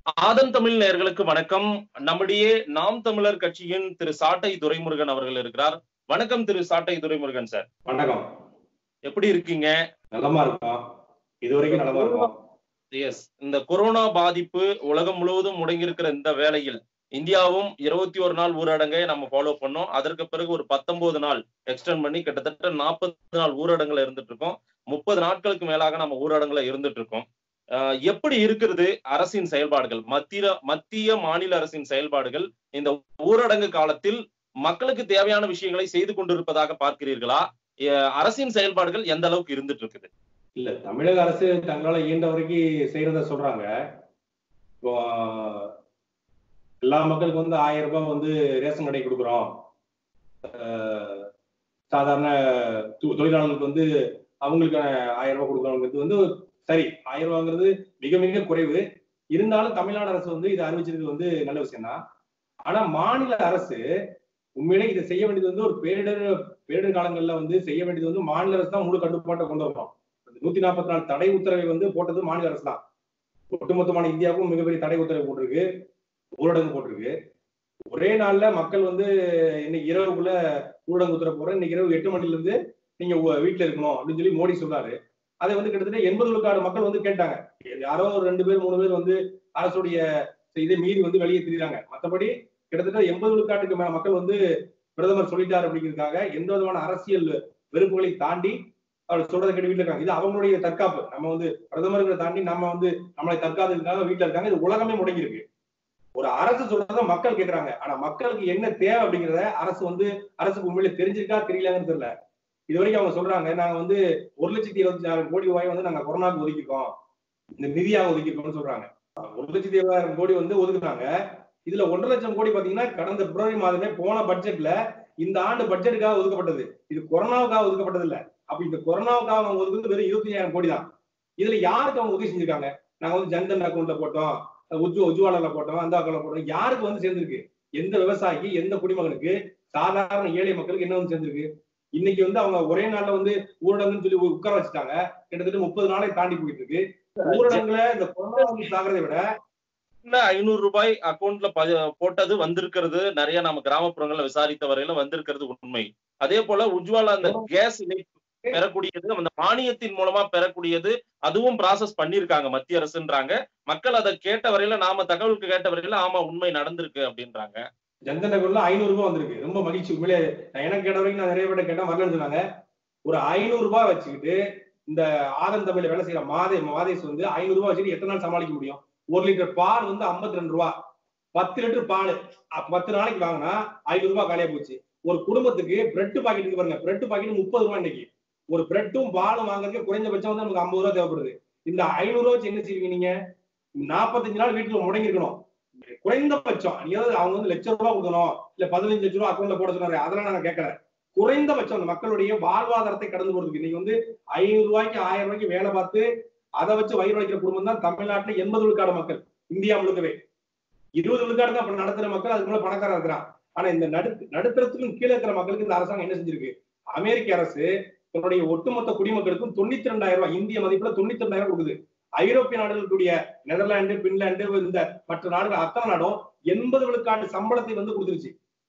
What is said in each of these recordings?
ஆதன் தமிழ் நேயர்களுக்கு வணக்கம் நம்முடைய நாம் தமிழர் கட்சியின் திரு சாட்டை துரைமுருகன் அவர்கள் இருக்கிறார் வணக்கம் திரு சாட்டை துரைமுருகன் சார் வணக்கம் எப்படி இருக்கீங்க நலமா இருக்கோம் இது வரைக்கும் நலமா இருக்கோம் எஸ் இந்த கொரோனா பாதிப்பு உலகம் முழுவதும் முடங்கியிருக்கிற இந்த வேளையில் இந்தியாவும் இருபத்தி ஒரு நாள் ஊரடங்கை நம்ம ஃபாலோ பண்ணோம் அதற்கு பிறகு ஒரு பத்தொன்பது நாள் எக்ஸ்டெண்ட் பண்ணி கிட்டத்தட்ட நாற்பது நாள் ஊரடங்குல இருந்துட்டு இருக்கோம் முப்பது நாட்களுக்கு மேலாக நம்ம ஊரடங்குல இருந்துட்டு இருக்கோம் ஆஹ் எப்படி இருக்கிறது அரசின் செயல்பாடுகள் மத்திய மத்திய மாநில அரசின் செயல்பாடுகள் இந்த ஊரடங்கு காலத்தில் மக்களுக்கு தேவையான விஷயங்களை செய்து கொண்டிருப்பதாக பார்க்கிறீர்களா அஹ் அரசின் செயல்பாடுகள் எந்த அளவுக்கு இருந்துட்டு இருக்குது இல்ல தமிழக அரசு தங்களால இயன்ற வரைக்கும் செய்யறத சொல்றாங்க இப்போ எல்லா மக்களுக்கு வந்து ஆயிரம் ரூபாய் வந்து ரேஷன் கடை கொடுக்குறோம் அஹ், சாதாரண தொ- தொழிலாளர்களுக்கு வந்து அவங்களுக்கு ஆயிரம் ரூபாய் கொடுக்குறவங்களுக்கு வந்து சரி ஆயிரம் ரூபாங்கிறது மிக மிக குறைவு இருந்தாலும் தமிழ்நாடு அரசு வந்து இதை அறிவிச்சிருக்கிறது வந்து நல்ல விஷயம் தான் ஆனா மாநில அரசு உண்மையிலே இதை செய்ய வேண்டியது வந்து ஒரு பேரிடர் பேரிடர் காலங்கள்ல வந்து செய்ய வேண்டியது வந்து மாநில அரசு தான் முழு கட்டுப்பாட்டை கொண்டு வரணும் நூத்தி நாற்பத்தி நாலு தடை உத்தரவை வந்து போட்டது மாநில அரசு தான் ஒட்டுமொத்தமான இந்தியாவுக்கும் மிகப்பெரிய தடை உத்தரவு போட்டிருக்கு ஊரடங்கு போட்டிருக்கு ஒரே நாள்ல மக்கள் வந்து இன்னைக்கு இரவுக்குள்ள ஊரடங்கு உத்தரவு போடுறேன் இன்னைக்கு இரவு எட்டு மணில இருந்து நீங்க உ- வீட்டுல இருக்கணும் அப்படின்னு சொல்லி மோடி சொல்றாரு அதை வந்து கிட்டத்தட்ட எண்பது விழுக்காடு மக்கள் வந்து கேட்டாங்க யாரோ ஒரு ரெண்டு பேர் மூணு பேர் வந்து அரசுடைய இதை மீறி வந்து வெளியே திரிறாங்க மத்தபடி கிட்டத்தட்ட எண்பது விழுக்காட்டுக்கு மேல மக்கள் வந்து பிரதமர் சொல்லிட்டார் அப்படிங்கிறதுக்காக எந்த விதமான அரசியல் வெறுப்புகளை தாண்டி அவர் சொல்றதை கேட்டு வீட்டுல இருக்காங்க இது அவங்களுடைய தற்காப்பு நம்ம வந்து பிரதமர்களை தாண்டி நம்ம வந்து நம்மளை தற்காத்துக்காக வீட்டுல இருக்காங்க இது உலகமே முடங்கி இருக்கு ஒரு அரசு சொல்றத மக்கள் கேக்குறாங்க ஆனா மக்களுக்கு என்ன தேவை அப்படிங்கறத அரசு வந்து அரசுக்கு உண்மையில தெரிஞ்சிருக்கா தெரியலன்னு தெரியல இது வரைக்கும் அவங்க சொல்றாங்க நாங்க வந்து ஒரு லட்சத்தி இருபத்தி ஆறு கோடி ரூபாய் வந்து நாங்க கொரோனாக்கு ஒதுக்கிருக்கோம் இந்த நிதியாக ஒதுக்கிருக்கோம்னு சொல்றாங்க ஒரு லட்சத்தி இருபதாயிரம் கோடி வந்து ஒதுக்குனாங்க இதுல ஒன்றரை லட்சம் கோடி பாத்தீங்கன்னா கடந்த பிப்ரவரி மாதமே போன பட்ஜெட்ல இந்த ஆண்டு பட்ஜெட்டுக்காக ஒதுக்கப்பட்டது இது கொரோனாவுக்காக ஒதுக்கப்பட்டது இல்ல அப்ப இந்த கொரோனாவுக்காக அவங்க ஒதுக்குறது வெறும் இருபத்தி கோடி தான் இதுல யாருக்கு அவங்க உதவி செஞ்சிருக்காங்க நாங்க வந்து ஜன்தன் அக்கௌண்ட்ல போட்டோம் உஜ்ஜு உஜ்வாலால போட்டோம் அந்த அக்கௌண்ட்ல போட்டோம் யாருக்கு வந்து சேர்ந்திருக்கு எந்த விவசாயிக்கு எந்த குடிமகனுக்கு சாதாரண ஏழை மக்களுக்கு என்ன வந்து சேர்ந்திருக்கு இன்னைக்கு வந்து அவங்க ஒரே நாள்ல வந்து ஊரடங்குன்னு சொல்லி உட்கார வச்சுட்டாங்க கிட்டத்தட்ட முப்பது நாளை தாண்டி போயிட்டு இருக்கு ஊரடங்குல இந்த கொரோனா வந்து சாகிறதை விட இல்ல ஐநூறு ரூபாய் அக்கௌண்ட்ல போட்டது வந்திருக்கிறது நிறைய நம்ம கிராமப்புறங்கள்ல விசாரித்த வரையில வந்திருக்கிறது உண்மை அதே போல உஜ்வாலா அந்த கேஸ் இணைப்பு பெறக்கூடியது அந்த மானியத்தின் மூலமா பெறக்கூடியது அதுவும் ப்ராசஸ் பண்ணிருக்காங்க மத்திய அரசுன்றாங்க மக்கள் அதை கேட்ட வரையில நாம தகவலுக்கு கேட்ட வரையில ஆமா உண்மை நடந்திருக்கு அப்படின்றாங்க ஜன்தன் அக்கௌண்ட்ல ஐநூறு ரூபாய் வந்திருக்கு ரொம்ப மகிழ்ச்சி உண்மையிலே நான் எனக்கு கேட்ட வரைக்கும் நான் நிறைய பேர்ட்ட கேட்டேன் வரலன்னு சொன்னாங்க ஒரு ஐநூறு ரூபாய் வச்சுக்கிட்டு இந்த ஆதன் தமிழ்ல வேலை செய்யற மாதே மாதேஷ் வந்து ஐநூறு ரூபாய் வச்சுட்டு எத்தனை நாள் சமாளிக்க முடியும் ஒரு லிட்டர் பால் வந்து 52 ரெண்டு ரூபா பத்து லிட்டர் பால் அப்ப பத்து நாளைக்கு வாங்கினா ஐநூறு ரூபாய் காலியா போச்சு ஒரு குடும்பத்துக்கு பிரெட் பாக்கெட் இருக்கு பாருங்க பிரெட் பாக்கெட் முப்பது ரூபாய் இன்னைக்கு ஒரு பிரெட்டும் பாலும் வாங்குறதுக்கு குறைஞ்சபட்சம் வந்து நமக்கு ஐம்பது ரூபாய் தேவைப்படுது இந்த ஐநூறு ரூபாய் வச்சு என்ன செய்வீங்க நீங்க நாற்பத்தஞ்சு நாள் வீட்டுல முடங்கி இருக்கணும் குறைந்தபட்சம் நீ ஏதாவது அவங்க வந்து லட்சம் ரூபாய் கொடுக்கணும் இல்ல பதினஞ்சு லட்சம் ரூபாய் அக்கௌண்ட்ல போட சொன்னாரு அதெல்லாம் நான் கேட்கல குறைந்தபட்சம் அந்த மக்களுடைய வாழ்வாதாரத்தை கடந்து போறதுக்கு இன்னைக்கு வந்து ஐநூறு ரூபாய்க்கு ஆயிரம் ரூபாய்க்கு வேலை பார்த்து அதை வச்சு வயிறு வளைக்கிற குடும்பம் தான் தமிழ்நாட்டுல எண்பது விழுக்காடு மக்கள் இந்தியா முழுக்கவே இருபது விழுக்காடு தான் அப்ப நடத்துற மக்கள் அதுக்கு மேல பணக்காரன் இருக்கிறான் ஆனா இந்த நடு நடுத்தரத்துக்கும் கீழே இருக்கிற மக்களுக்கு இந்த அரசாங்கம் என்ன செஞ்சிருக்கு அமெரிக்க அரசு தன்னுடைய ஒட்டுமொத்த குடிமக்களுக்கும் தொண்ணூத்தி ரெண்டாயிரம் ரூபாய் இந்திய மதிப்புல தொண்ணூத்தி ரெண்டாயிரம் கொடுக்குது ஐரோப்பிய நாடுகளுடைய நெதர்லாந்து பின்லாந்து இந்த மற்ற நாடுகள் அத்தனை நாடும் எண்பது விழுக்காட்டு சம்பளத்தை வந்து கொடுத்துருச்சு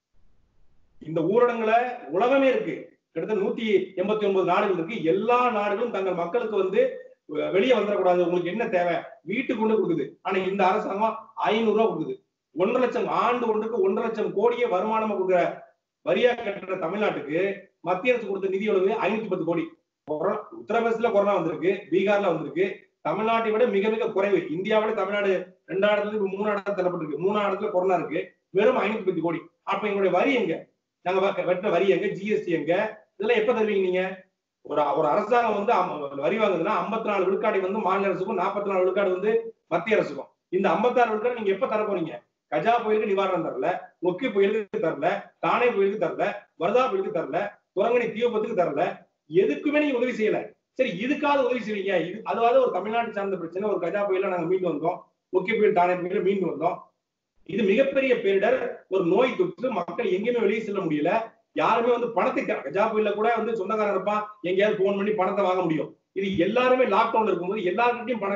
இந்த ஊரடங்குல உலகமே இருக்கு கிட்டத்தட்ட நூத்தி எண்பத்தி ஒன்பது நாடுகள் இருக்கு எல்லா நாடுகளும் தங்கள் மக்களுக்கு வந்து வெ- வெளியே வந்துடக்கூடாது உங்களுக்கு என்ன தேவை வீட்டுக்கு கொண்டு கொடுக்குது ஆனா இந்த அரசாங்கம் ஐநூறு ரூபாய் கொடுக்குது ஒன்றரை லட்சம் ஆண்டு ஒன்றுக்கு ஒன்றரை லட்சம் கோடியே வருமானமா கொடுக்குற வரியா கட்டுற தமிழ்நாட்டுக்கு மத்திய அரசு கொடுத்த நிதி எவ்வளவு ஐநூத்தி பத்து கோடி கொரோனா- உத்தரப்பிரதேசல கொரோனா வந்திருக்கு பீகார்ல வந்திருக்கு தமிழ்நாட்டை விட மிக மிக குறைவு இந்தியாவிட தமிழ்நாடு ரெண்டாவது இடத்துல இப்ப மூணாவது இடத்துல தள்ளப்பட்டிருக்கு மூணாவது இடத்துல கொரோனா இருக்கு வெறும் ஐநூத்தி பத்து கோடி அப்ப எங்களுடைய வரி எங்க நாங்க வ- வெட்டின வரி எங்க ஜிஎஸ்டி எங்க இதெல்லாம் எப்ப தருவீங்க நீங்க ஒரு ஒரு அரசாங்கம் வந்து அம்- வரி வாங்குதுன்னா ஐம்பத்தி நாலு விழுக்காடை வந்து மாநில அரசுக்கும் நாற்பத்தி நாலு விழுக்காடு வந்து மத்திய அரசுக்கும் இந்த ஐம்பத்தாறு விழுக்காடு நீங்க எப்ப தர போறீங்க கஜா புயலுக்கு நிவாரணம் தரல ஒக்கி புயலுக்கு தரல தானே புயலுக்கு தரல வரதா புயலுக்கு தரல குரங்கணி தீவிபத்துக்கு தரல எதுக்குமே நீங்க உதவி செய்யல சரி இதுக்காவது உதவி செய்வீங்க இது அதாவது ஒரு தமிழ்நாட்டு சார்ந்த பிரச்சனை ஒரு கஜா புயல நாங்க மீண்டு வந்தோம் ஒக்கி புயல் தானே புயல மீண்டு வந்தோம் இது மிகப்பெரிய பேரிடர் ஒரு நோய் தொற்று மக்கள் எங்கேயுமே வெளியே செல்ல முடியல யாருமே வந்து பணத்தை க- கஜா புயல்ல கூட வந்து சொந்தக்காரன் இருப்பான் எங்கேயாவது போன் பண்ணி பணத்தை வாங்க முடியும் இது எல்லாருமே லாக்டவுன்ல இருக்கும்போது எல்லாருக்கிட்டையும் பணம் இல்ல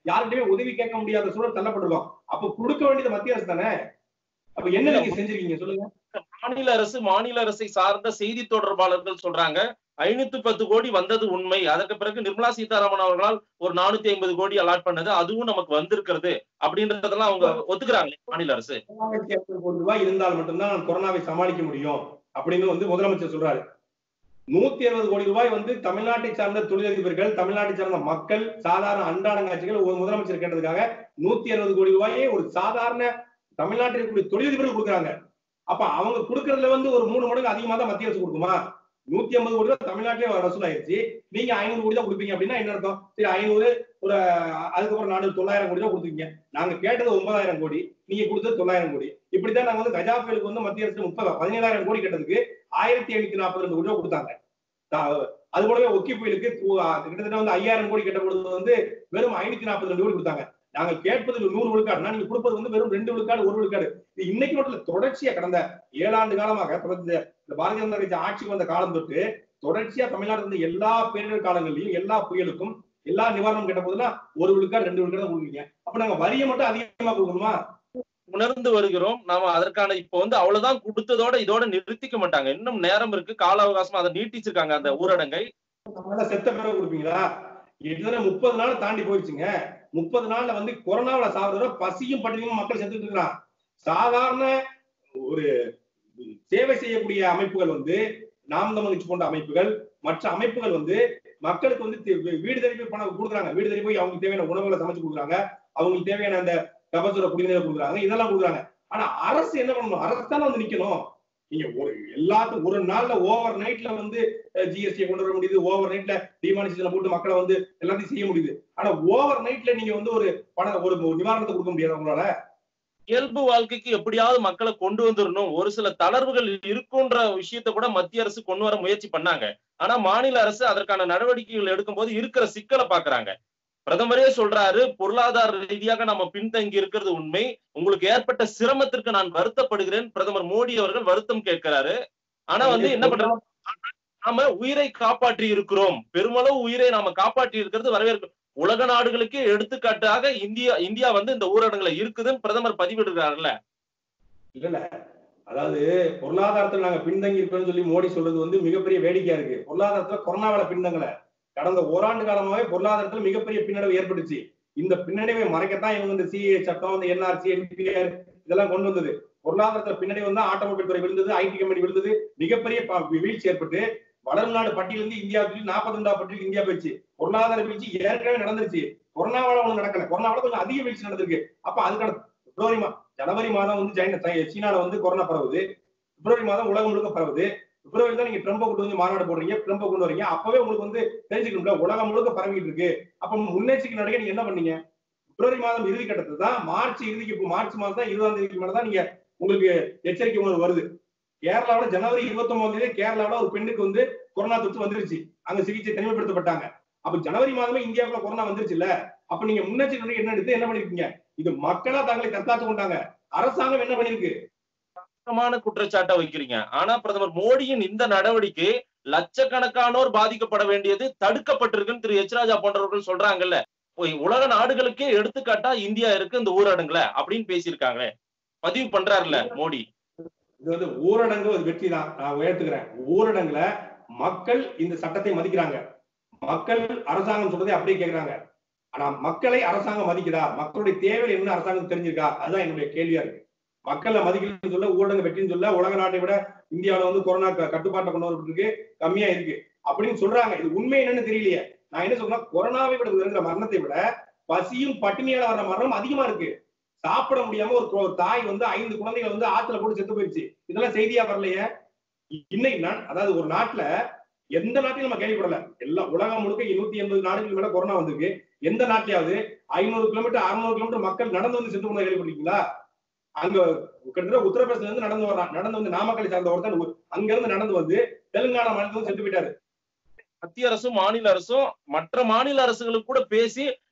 யார்கிட்டயுமே உதவி கேட்க முடியாத சூழல் தள்ளப்பட்டிருக்கோம் அப்ப கொடுக்க வேண்டியது மத்திய அரசு தானே அப்ப என்ன நீங்க செஞ்சிருக்கீங்க சொல்லுங்க மாநில அரசு மாநில அரசை சார்ந்த செய்தி தொடர்பாளர்கள் சொல்றாங்க ஐநூத்தி பத்து கோடி வந்தது உண்மை அதற்கு பிறகு நிர்மலா சீதாராமன் அவர்களால் ஒரு நானூத்தி ஐம்பது கோடி அலாட் பண்ணது அதுவும் நமக்கு வந்திருக்கிறது அப்படின்றதெல்லாம் அவங்க ஒத்துக்கிறாங்க மாநில அரசு மூவாயிரத்தி ஐநூறு கோடி ரூபாய் இருந்தால் மட்டும்தான் நான் கொரோனாவை சமாளிக்க முடியும் அப்படின்னு வந்து முதலமைச்சர் சொல்றாரு நூத்தி அறுபது கோடி ரூபாய் வந்து தமிழ்நாட்டை சார்ந்த தொழிலதிபர்கள் தமிழ்நாட்டை சார்ந்த மக்கள் சாதாரண அன்றாடங்காட்சிகள் ஒரு முதலமைச்சர் கேட்டதுக்காக நூத்தி அறுபது கோடி ரூபாயே ஒரு சாதாரண தமிழ்நாட்டில் இருக்கக்கூடிய தொழிலதிபர்கள் கொடுக்குறாங்க அப்ப அவங்க கொடுக்கறதுல வந்து ஒரு மூணு மடங்கு அதிகமா தான் மத்திய அரசு கொடுக்குமா நூத்தி ஐம்பது கோடி ரூபாய் தமிழ்நாட்டிலே வசூல் ஆயிருச்சு நீங்க ஐநூறு கோடி தான் கொடுப்பீங்க அப்படின்னா என்ன அர்த்தம் சரி ஐநூறு ஒரு அதுக்கப்புறம் நானூறு தொள்ளாயிரம் கோடி தான் கொடுத்துருக்கீங்க நாங்க கேட்டது ஒன்பதாயிரம் கோடி நீங்க கொடுத்தது தொள்ளாயிரம் கோடி இப்படித்தான் நாங்க வந்து கஜா புயலுக்கு வந்து மத்திய அரசு முப்பது பதினேழாயிரம் கோடி கேட்டதுக்கு ஆயிரத்தி எண்ணூத்தி நாற்பது ரெண்டு கோடி ரூபாய் கொடுத்தாங்க தா- அது போலவே ஒக்கி புயலுக்கு து- ஆ, கிட்டத்தட்ட வந்து ஐயாயிரம் கோடி கேட்ட பொழுது வந்து வெறும் ஐநூத்தி நாற்பது ரெண்டு கோடி கொடுத்தாங்க நாங்க கேட்பது நூறு விழுக்காடுனா நீங்க கொடுப்பது வந்து வெறும் ரெண்டு விழுக்காடு ஒரு விழுக்காடு இது இன்னைக்கு மட்டும் இல்ல, தொடர்ச்சியா கடந்த ஏழாண்டு காலமாக தொடர்ந்து இந்த பாரதிய ஜனதா கட்சி ஆட்சிக்கு வந்த காலம் தொட்டு தொடர்ச்சியா தமிழ்நாடு வந்து எல்லா பேரிடர் காலங்கள்லயும் எல்லா புயலுக்கும் எல்லா நிவாரணம் கேட்ட போதெல்லாம் ஒரு விழுக்காடு ரெண்டு விழுக்காடு தான் கொடுக்குறீங்க அப்ப நாங்க வரியை மட்டும் அதிகமா கொடுக்கணுமா உணர்ந்து வருகிறோம் நாம அதற்கான இப்ப வந்து அவ்வளவுதான் கொடுத்ததோட இதோட நிறுத்திக்க மாட்டாங்க இன்னும் நேரம் இருக்கு கால அவகாசம் அதை நீட்டிச்சிருக்காங்க அந்த ஊரடங்கை அதனால செத்த பிறகு கொடுப்பீங்களா கிட்டத்தட்ட முப்பது நாள் தாண்டி போயிடுச்சுங்க முப்பது நாள்ல வந்து கொரோனாவில சாப்பிடுற பசியும் பட்டினியும் மக்கள் செத்துட்டு இருக்கிறான் சாதாரண ஒரு சேவை செய்யக்கூடிய அமைப்புகள் வந்து நாம் தமிழ்ச்சி போன்ற அமைப்புகள் மற்ற அமைப்புகள் வந்து மக்களுக்கு வந்து தி- வீ- வீடு தேடி போய் பணம் கொடுக்குறாங்க வீடு தேடி போய் அவங்களுக்கு தேவையான உணவுகளை சமைச்சு கொடுக்குறாங்க அவங்களுக்கு தேவையான அந்த கபசுர குடிநீரை கொடுக்குறாங்க இதெல்லாம் கொடுக்குறாங்க ஆனா அரசு என்ன பண்ணணும் அரசு தானே வந்து நிக்கணும் நீங்க ஒரு எல்லாத்துக்கும் ஒரு நாள்ல ஓவர் நைட்ல வந்து ஜிஎஸ்டி கொண்டு வர முடியுது ஓவர் நைட்ல டிமானிசேஷன் போட்டு மக்களை வந்து எல்லாத்தையும் செய்ய முடியுது ஆனா ஓவர் நைட்ல நீங்க வந்து ஒரு பண ஒரு நிவாரணத்தை கொடுக்க முடியாது உங்களால இயல்பு வாழ்க்கைக்கு எப்படியாவது மக்களை கொண்டு வந்துடணும் ஒரு சில தளர்வுகள் இருக்குன்ற விஷயத்த கூட மத்திய அரசு கொண்டு வர முயற்சி பண்ணாங்க ஆனா மாநில அரசு அதற்கான நடவடிக்கைகள் எடுக்கும்போது இருக்கிற சிக்கலை பாக்குறாங்க பிரதமரே சொல்றாரு பொருளாதார ரீதியாக நம்ம பின்தங்கி இருக்கிறது உண்மை உங்களுக்கு ஏற்பட்ட சிரமத்திற்கு நான் வருத்தப்படுகிறேன் பிரதமர் மோடி அவர்கள் வருத்தம் கேட்கிறாரு ஆனா வந்து என்ன பண்றாங்க நாம உயிரை காப்பாற்றி இருக்கிறோம் பெருமளவு உயிரை நாம காப்பாற்றி இருக்கிறது வரவேற்க உலக நாடுகளுக்கே எடுத்துக்காட்டாக இந்தியா இந்தியா வந்து இந்த ஊரடங்குல இருக்குதுன்னு பிரதமர் பதிவிடுகிறாருல்ல இல்ல இல்ல அதாவது பொருளாதாரத்துல நாங்க பின்தங்கி இருக்கோம்னு சொல்லி மோடி சொல்றது வந்து மிகப்பெரிய வேடிக்கையா இருக்கு பொருளாதாரத்துல கொரோனாவில பின்தங்கல கடந்த ஓராண்டு காலமாவே பொருளாதாரத்துல மிகப்பெரிய பின்னடைவு ஏற்பட்டுச்சு இந்த பின்னடைவை மறைக்கத்தான் இவங்க இந்த சிஏ சட்டம் இந்த என்ஆர்சி என்பிஆர் இதெல்லாம் கொண்டு வந்தது பொருளாதாரத்துல பின்னடைவு வந்து ஆட்டோமொபைல் துறை விழுந்தது ஐடி கம்பெனி விழுந்தது மிகப்பெரிய ப- வீழ்ச்சி ஏற்பட்டு வளரும் நாடு பட்டியலிருந்து இந்தியா சொல்லி நாற்பத்தி ரெண்டாவது பட்டியல் இந்தியா போயிடுச்சு பொருளாதார வீழ்ச்சி ஏற்கனவே நடந்துருச்சு கொரோனாவால ஒண்ணு நடக்கல கொரோனாவால கொஞ்சம் அதிக வீழ்ச்சி நடந்திருக்கு அப்ப அதுக்கான பிப்ரவரி மா ஜனவரி மாதம் வந்து சைனா சை- சீனால வந்து கொரோனா பரவுது பிப்ரவரி மாதம் உலகம் முழுக்க பரவுது பிப்ரவரி தான் நீங்க ட்ரம்ப கொண்டு வந்து மாநாடு போடுறீங்க ட்ரம்ப கொண்டு வரீங்க அப்பவே உங்களுக்கு வந்து தெரிஞ்சுக்கணும்ல உலகம் முழுக்க பரவிட்டு இருக்கு அப்ப முன்னெச்சரிக்கை நடக்க நீங்க என்ன பண்ணீங்க பிப்ரவரி மாதம் இறுதி கட்டத்துல தான் மார்ச் இறுதிக்கு இப்போ மார்ச் மாதம் தான் இருபதாம் தேதிக்கு மேல தான் நீங்க உங்களுக்கு எச்சரிக்கை உணர்வு வருது கேரளாவுல ஜனவரி இருபத்தி ஒன்பதாம் தேதி கேரளாவுல ஒரு பெண்ணுக்கு வந்து கொரோனா தொற்று வந்துருச்சு அங்க சிகிச்சை தனிமைப்படுத்தப்பட்டாங்க அப்ப ஜனவரி மாதமே இந்தியாவுக்குள்ள கொரோனா வந்துருச்சு இல்ல அப்ப நீங்க முன்னெச்சரிக்கை நடவடிக்கை என்ன எடுத்து என்ன பண்ணிருக்கீங்க இது மக்களா தங்களை தற்காத்து கொண்டாங்க அரசாங்கம் என்ன பண்ணிருக்கு மோசமான குற்றச்சாட்டை வைக்கிறீங்க ஆனா பிரதமர் மோடியின் இந்த நடவடிக்கை லட்சக்கணக்கானோர் பாதிக்கப்பட வேண்டியது தடுக்கப்பட்டிருக்குன்னு திரு எச் ராஜா போன்றவர்கள் சொல்றாங்கல்ல போய் உலக நாடுகளுக்கே எடுத்துக்காட்டா இந்தியா இருக்கு இந்த ஊரடங்குல அப்படின்னு பேசியிருக்காங்களே பதிவு பண்றாருல்ல மோடி இது வந்து ஊரடங்கு ஒரு வெற்றி தான் நான் உயர்த்துக்கிறேன் ஊரடங்குல மக்கள் இந்த சட்டத்தை மதிக்கிறாங்க மக்கள் அரசாங்கம் சொல்றதை அப்படியே கேக்குறாங்க ஆனா மக்களை அரசாங்கம் மதிக்குதா மக்களுடைய தேவை என்ன அரசாங்கம் தெரிஞ்சிருக்கா அதுதான் என்னுடைய கேள்வியா இருக்கு மக்களை மதிக்கலன்னு சொல்ல ஊரடங்கு வெற்றின்னு சொல்ல உலக நாட்டை விட இந்தியாவுல வந்து கொரோனா க- கட்டுப்பாட்டை கொண்டு வரப்பட்டிருக்கு கம்மியா இருக்கு அப்படின்னு சொல்றாங்க இது உண்மை என்னன்னு தெரியலையே நான் என்ன சொல்றேன் கொரோனாவை விட இருக்கிற மரணத்தை விட பசியும் பட்டினியால வர்ற மரணம் அதிகமா இருக்கு சாப்பிட முடியாம ஒரு கொ- தாய் வந்து ஐந்து குழந்தைகள் வந்து ஆத்துல போட்டு செத்து போயிடுச்சு இதெல்லாம் செய்தியா வரலையே இன்னைக்கு நான் அதாவது ஒரு நாட்டுல எந்த நாட்டிலும் நம்ம கேள்விப்படல எல்லா உலகம் முழுக்க நூத்தி எண்பது நாடுகள் மேல கொரோனா வந்திருக்கு எந்த நாட்டிலாவது ஐநூறு கிலோமீட்டர் அறுநூறு கிலோமீட்டர் மக்கள் நடந்து வந்து செத்து போனதை கேள்விப்பட்டிருக்கீங்களா அங்க கிட்டத்தட்ட உத்தரப்பிரதேசல இருந்து நடந்து வர்றான் நடந்து வந்து நாமக்கலை சார்ந்த ஒருத்தன் உ- அங்க இருந்து நடந்து வந்து தெலுங்கானா மாநிலத்துல வந்து செத்து போயிட்டாரு மத்திய அரசும் மாநில அரசும் மற்ற மாநில அரசுகளுக்கு கூட பேசி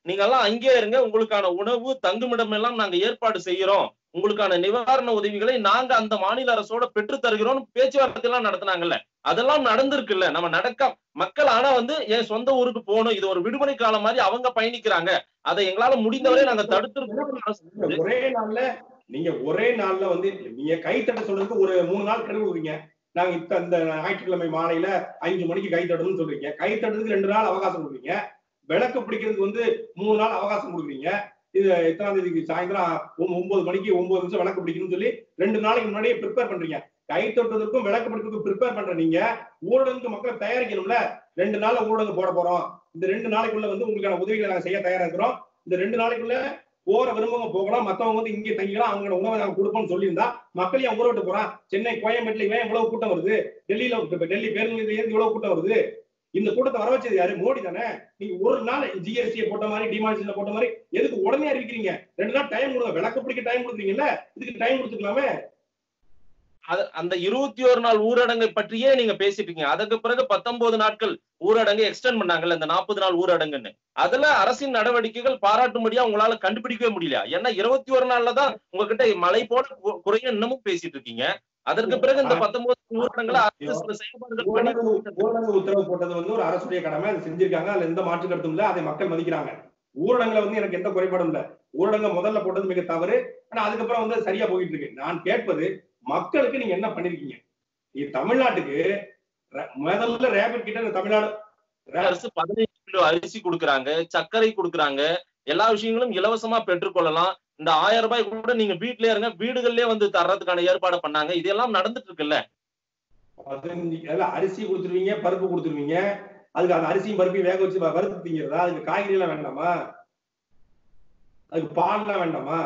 நீங்க எல்லாம் அங்கேயே இருங்க உங்களுக்கான உணவு தங்குமிடம் எல்லாம் நாங்க ஏற்பாடு செய்யறோம் உங்களுக்கான நிவாரண உதவிகளை நாங்க அந்த மாநில அரசோட பெற்று தருகிறோம் பேச்சுவார்த்தை எல்லாம் நடத்தினாங்கல்ல அதெல்லாம் நடந்திருக்குல்ல நம்ம நடக்க மக்கள் ஆனா வந்து என் சொந்த ஊருக்கு போகணும் இது ஒரு விடுமுறை காலம் மாதிரி அவங்க பயணிக்கிறாங்க அதை எங்களால முடிந்தவரை நாங்க தடுத்து ஒரே நாள்ல நீங்க ஒரே நாள்ல வந்து நீங்க கை தட்ட சொல்றதுக்கு ஒரு மூணு நாள் கெடுவு கொடுக்குறீங்க நாங்க இப்ப இந்த ஞாயிற்றுக்கிழமை மாலையில அஞ்சு மணிக்கு கை தட்டணும்னு சொல்றீங்க கை தட்டுறதுக்கு ரெண்டு நாள் அவகாசம் கொடுக்குறீங்க விளக்கு பிடிக்கிறதுக்கு வந்து மூணு நாள் அவகாசம் கொடுக்குறீங்க இது எத்தனாம் தேதிக்கு சாயந்தரம் ஒம்- ஒன்பது மணிக்கு ஒன்பது நிமிஷம் விளக்கு பிடிக்கணும்னு சொல்லி ரெண்டு நாளைக்கு முன்னாடியே ப்ரிப்பேர் பண்றீங்க கை தொட்டதுக்கும் விளக்கு பிடிக்கிறதுக்கும் ப்ரிப்பேர் பண்ற நீங்க ஊரடங்கு மக்களை தயாரிக்கணும்ல ரெண்டு நாள்ல ஊரடங்கு போட போறோம் இந்த ரெண்டு நாளைக்குள்ள வந்து உங்களுக்கான உதவிகளை நாங்க செய்ய தயாரா இருக்கிறோம் இந்த ரெண்டு நாளைக்குள்ள போற விரும்பவங்க போகலாம் மத்தவங்க வந்து இங்கே தங்கிக்கலாம் அவங்களோட உணவை நாங்க கொடுப்போம்னு சொல்லியிருந்தா மக்கள் ஏன் ஊற விட்டு போறான் சென்னை கோயம்பேட்டில் இவன் இவ்வளவு கூட்டம் வருது டெல்லியில இப்ப டெல்லி பேருந்து நிலையத்துல இவ்வளவு கூட்டம் வருது இந்த கூட்டத்தை வர வச்சது யாரு மோடி தானே நீங்க ஒரு நாள் ஜிஎஸ்டி போட்ட மாதிரி டிமானிஷன் போட்ட மாதிரி எதுக்கு உடனே அறிவிக்கிறீங்க ரெண்டு நாள் டைம் கொடுங்க விளக்கு பிடிக்க டைம் கொடுக்குறீங்கல்ல இதுக்கு டைம் கொடுத்துக்கலாமே அது- அந்த இருபத்தி ஒரு நாள் ஊரடங்கை பற்றியே நீங்க பேசிட்டு இருக்கீங்க அதுக்கு பிறகு பத்தொன்பது நாட்கள் ஊரடங்கு எக்ஸ்டெண்ட் பண்ணாங்கல்ல இந்த நாற்பது நாள் ஊரடங்குன்னு அதுல அரசின் நடவடிக்கைகள் பாராட்டும்படியா உங்களால கண்டுபிடிக்கவே முடியல ஏன்னா இருபத்தி ஒரு நாள்ல தான் உங்ககிட்ட மழை போல கு- குறைய இன்னமும் பேசிட்டு இருக்கீங்க அதற்கு பிறகு இந்த பத்தொன்பது ஊரடங்குல அரசு சில செயல்பாடுகள் பண்ணி ஊரடங்கு ஊரடங்கு உத்தரவு போட்டது வந்து ஒரு அரசுடைய கடமை அதை செஞ்சிருக்காங்க அதுல எந்த மாற்று கருத்தும் இல்ல அதை மக்கள் மதிக்கிறாங்க ஊரடங்குல வந்து எனக்கு எந்த குறைபாடும் இல்ல ஊரடங்க முதல்ல போட்டது மிக தவறு ஆனா அதுக்கப்புறம் வந்து அது சரியா போயிட்டு இருக்கு நான் கேட்பது மக்களுக்கு நீங்க என்ன பண்ணிருக்கீங்க இது தமிழ்நாட்டுக்கு ர- முதல்ல ரேபிட் கிட்ட இந்த தமிழ்நாடு அரசு பதினைஞ்சு கிலோ அரிசி கொடுக்குறாங்க சர்க்கரை கொடுக்குறாங்க எல்லா விஷயங்களும் இலவசமா பெற்றுக்கொள்ளலாம் இந்த ஆயிரம் ரூபாய் கூட நீங்க வீட்லயே இருங்க வீடுகள்லயே வந்து தர்றதுக்கான ஏற்பாடு பண்ணாங்க இதெல்லாம் நடந்துட்டு இருக்குல்ல பதினஞ்சு எல்லாம் அரிசி கொடுத்துருவீங்க பருப்பு கொடுத்துருவீங்க அதுக்கு அந்த அரிசியும் பருப்பையும் வேக வச்சு வ- வறுத்து திங்கிறதா அதுக்கு காய்கறி எல்லாம் வேண்டாமா அதுக்கு பால் எல்லாம் வேண்டாமா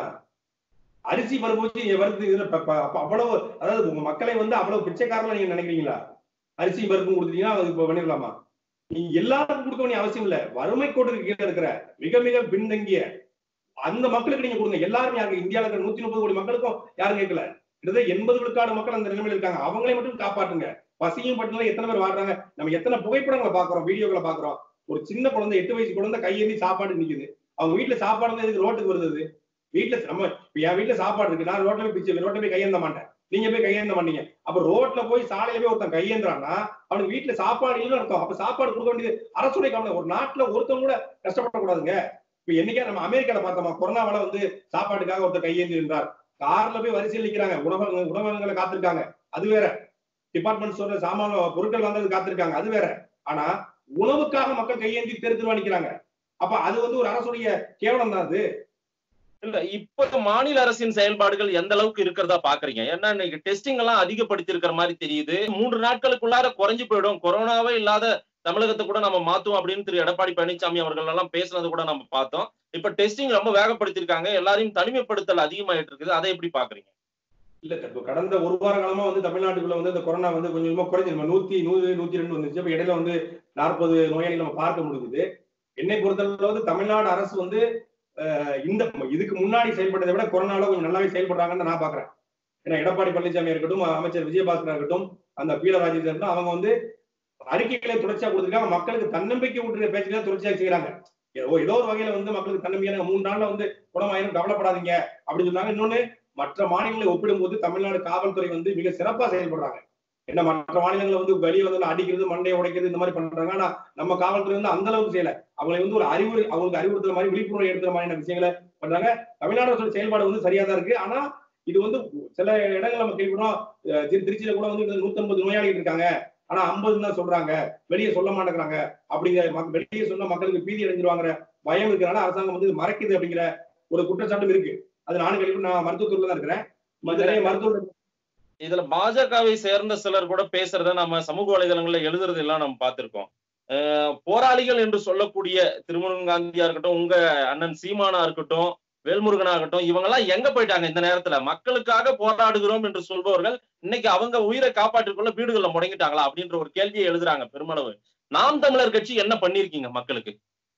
அரிசி பருப்பு வச்சு நீங்க வறுத்து இதுல ப- ப- அப்ப அவ்வளவு அதாவது உங்க மக்களை வந்து அவ்வளவு பிச்சைக்காரனா நீங்க நினைக்கிறீங்களா அரிசி பருப்பும் கொடுத்தீங்கன்னா அது இப்ப பண்ணிடலாமா நீங்க எல்லாருக்கும் கொடுக்க வேண்டிய அவசியம் இல்ல வறுமை கோட்டுக்கு கீழே இருக்கிற மிக மிக பின்தங்கிய அந்த மக்களுக்கு நீங்க கொடுங்க எல்லாரும் யாருக்கு இந்தியாவில் இருக்கிற நூத்தி முப்பது கோடி மக்களுக்கும் யாரும் கேட்கல கிட்டத்தட்ட எண்பது விழுக்காடு மக்கள் அந்த நிலைமையில இருக்காங்க அவங்களை மட்டும் காப்பாற்றுங்க பசியும் பட்டினல எத்தனை பேர் வாழ்றாங்க நம்ம எத்தனை புகைப்படங்களை பாக்குறோம் வீடியோக்களை பாக்குறோம் ஒரு சின்ன குழந்தை எட்டு வயசு குழந்தை கையேந்தி சாப்பாடு நிக்குது அவங்க வீட்டுல சாப்பாடு இருந்தா எதுக்கு ரோட்டுக்கு வருது அது? வீட்டுல நம்ம இப்ப என் வீட்டுல சாப்பாடு இருக்கு நான் ரோட்ல போய் பிச்சு ரோட்ல போய் கையேந்த மாட்டேன் நீங்க போய் கையேந்த மாட்டீங்க அப்ப ரோட்ல போய் சாலையில போய் ஒருத்தன் கையேந்திரான்னா அவனுக்கு வீட்டுல சாப்பாடு இல்லைன்னு அர்த்தம் அப்ப சாப்பாடு கொடுக்க வேண்டியது அரசுடைய கவனம் ஒரு நாட்டுல ஒருத்தவங்க கூட கஷ்டப்படக்கூடாதுங்க இப்ப என்னைக்கா நம்ம அமெரிக்கால பார்த்தோமா கொரோனாவால வந்து சாப்பாட்டுக்காக ஒருத்தர் கையேந்தி இருந்தார் கார்ல போய் வரிசையில் நிக்கிறாங்க உணவக உணவகங்களை காத்திருக்காங்க அது வேற டிபார்ட்மெண்ட் ஸ்டோர்ல சாமான பொருட்கள் வாங்குறது காத்திருக்காங்க அது வேற ஆனா உணவுக்காக மக்கள் கையேந்தி தெரு தெருவா நிக்கிறாங்க அப்ப அது வந்து ஒரு அரசுடைய கேவலம் தான் அது இல்ல இப்ப மாநில அரசின் செயல்பாடுகள் எந்த அளவுக்கு இருக்கிறதா பாக்குறீங்க ஏன்னா இன்னைக்கு டெஸ்டிங் எல்லாம் அதிகப்படுத்தி இருக்கிற மாதிரி தெரியுது மூன்று நாட்களுக்குள்ளார குறைஞ்சு போயிடும் கொரோனாவே இல்லாத தமிழகத்தை கூட நம்ம மாத்துவோம் அப்படின்னு திரு எடப்பாடி பழனிசாமி அவர்கள் எல்லாம் பேசுனது கூட நம்ம பார்த்தோம் இப்ப டெஸ்டிங் ரொம்ப வேகப்படுத்திருக்காங்க எல்லாரையும் தனிமைப்படுத்தல் அதிகமாயிட்டு இருக்குது அதை எப்படி பாக்குறீங்க இல்ல இப்ப கடந்த ஒரு வார காலமா வந்து தமிழ்நாட்டுக்குள்ள வந்து இந்த கொரோனா வந்து கொஞ்சம் கொஞ்சமா குறைஞ்சு நம்ம நூத்தி நூறு நூத்தி ரெண்டு வந்துச்சு அப்ப இடையில வந்து நாற்பது நோயாளிகள் நம்ம பார்க்க முடிஞ்சுது என்னை பொறுத்தளவு வந்து தமிழ்நாடு அரசு வந்து அஹ், இந்த இதுக்கு முன்னாடி செயல்பட்டதை விட கொரோனால கொஞ்சம் நல்லாவே செயல்படுறாங்கன்னு நான் பாக்குறேன் ஏன்னா எடப்பாடி பழனிசாமி இருக்கட்டும் அமைச்சர் விஜயபாஸ்கர் இருக்கட்டும் அந்த பீலராஜேஷ் இருக்கட்டும் அவங்க வந்து அறிக்கைகளை தொடர்ச்சியா கொடுத்துருக்காங்க மக்களுக்கு தன்னம்பிக்கை ஊட்டுற பேச்சுகளை தொடர்ச்சியா செய்யறாங்க ஏதோ ஏதோ ஒரு வகையில வந்து மக்களுக்கு தன்னம்பிக்கை மூணு நாள்ல வந்து குணமாயிரும் கவலைப்படாதீங்க அப்படின்னு சொன்னாங்க இன்னொன்னு மற்ற மாநிலங்களை ஒப்பிடும்போது தமிழ்நாடு காவல்துறை வந்து மிக சிறப்பா செயல்படுறாங்க என்ன மற்ற மாநிலங்களை வந்து வெளியே வந்து அடிக்கிறது மண்டையை உடைக்கிறது இந்த மாதிரி பண்றாங்க ஆனா நம்ம காவல்துறை வந்து அந்த அளவுக்கு செய்யல அவங்களை வந்து ஒரு அறிவுரை அவங்களுக்கு அறிவுறுத்துற மாதிரி விழிப்புணர்வு எடுத்துற மாதிரியான விஷயங்களை பண்றாங்க தமிழ்நாடு அரசோட செயல்பாடு வந்து சரியா தான் இருக்கு ஆனா இது வந்து சில இடங்கள் நம்ம கேள்விப்படும் அஹ் திரு- திருச்சியில கூட வந்து நூத்தி ஐம்பது நோயாளிகள் இருக்காங்க ஆனா ஐம்பதுன்னு தான் சொல்றாங்க வெளியே சொல்ல மாட்டேங்கிறாங்க அப்படிங்கிற மக்க- வெளியே சொன்னா மக்களுக்கு பீதி அடைஞ்சிருவாங்கிற பயம் இருக்கிறனால அரசாங்கம் வந்து இது மறைக்குது அப்படிங்கிற ஒரு குற்றச்சாட்டும் இருக்கு அது நானும் கேள்வி நான் மருத்துவத்துறையில தான் இருக்கிறேன் ம- நிறைய மருத்துவ இதுல பாஜகவை சேர்ந்த சிலர் கூட பேசுறத நம்ம சமூக வலைதளங்கள்ல எழுதுறது எல்லாம் நம்ம பார்த்திருக்கோம் அஹ் போராளிகள் என்று சொல்லக்கூடிய திருமுருகன் காந்தியா இருக்கட்டும் உங்க அண்ணன் சீமானா இருக்கட்டும் வேல்முருகனா இருக்கட்டும் இவங்க எல்லாம் எங்க போயிட்டாங்க இந்த நேரத்துல மக்களுக்காக போராடுகிறோம் என்று சொல்பவர்கள் இன்னைக்கு அவங்க உயிரை காப்பாற்றிக்கொள்ள வீடுகள்ல முடங்கிட்டாங்களா அப்படின்ற ஒரு கேள்வியை எழுதுறாங்க பெருமளவு நாம் தமிழர் கட்சி என்ன பண்ணிருக்கீங்க மக்களுக்கு